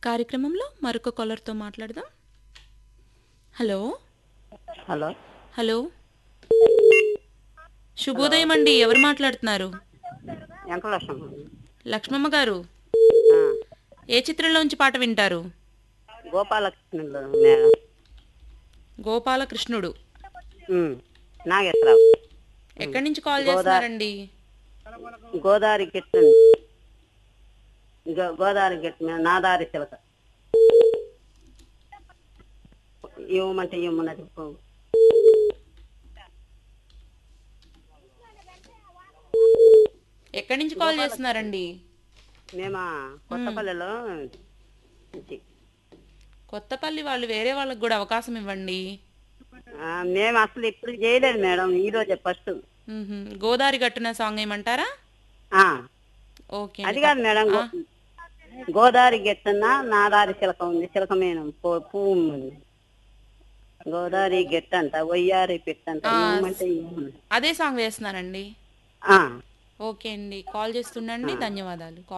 కార్యక్రమంలో మరొక కాలర్తో మాట్లాడదాం హలో హలో హలో శుభోదయం అండి ఎవరు మాట్లాడుతున్నారు వెంకటలక్ష్మ లక్ష్మమ్మ గారు ఏ చిత్రంలోంచి పాట వింటారు గోపాలకృష్ణులు మేడం గోపాలకృష్ణుడు ఉమ్, నాగేశ్వరరావు ఎక్కడి నుంచి కాల్ చేస్తున్నారండి గోదావరి గిట్టు గో- గోదావరి గిట్టు మీద నాదారి చిలక ఇవ్వమంటే ఇవ్వమన్నది పో. ఎక్కడి నుంచి కాల్ చేస్తున్నారండి మేమా కొత్తపల్లిలో నుంచి. కొత్తపల్లి వాళ్ళు వేరే వాళ్ళకి కూడా అవకాశం ఇవ్వండి ఆ, మేము అసలు ఇప్పుడు చేయలేదు మేడం ఈ రోజే ఫస్ట్ మ్హూ. గోదావరి గట్టున సాంగ్ ఏమంటారా ఆ, ఓకే అది అండి. కాదు మేడం గో- గోదావరి గెట్టున నాదారి చిలక ఉంది చిలక మీద పూ- పువ్వు ఉంది గోదావరి గెట్టు అంట వయ్యారి పెట్టంట ఆ, ఇవ్వమంటే ఇవ్వమన్నది. అదే సాంగ్ వేస్తున్నానండి ఆ ఓకే అండి కాల్ చేస్తుండండి ధన్యవాదాలు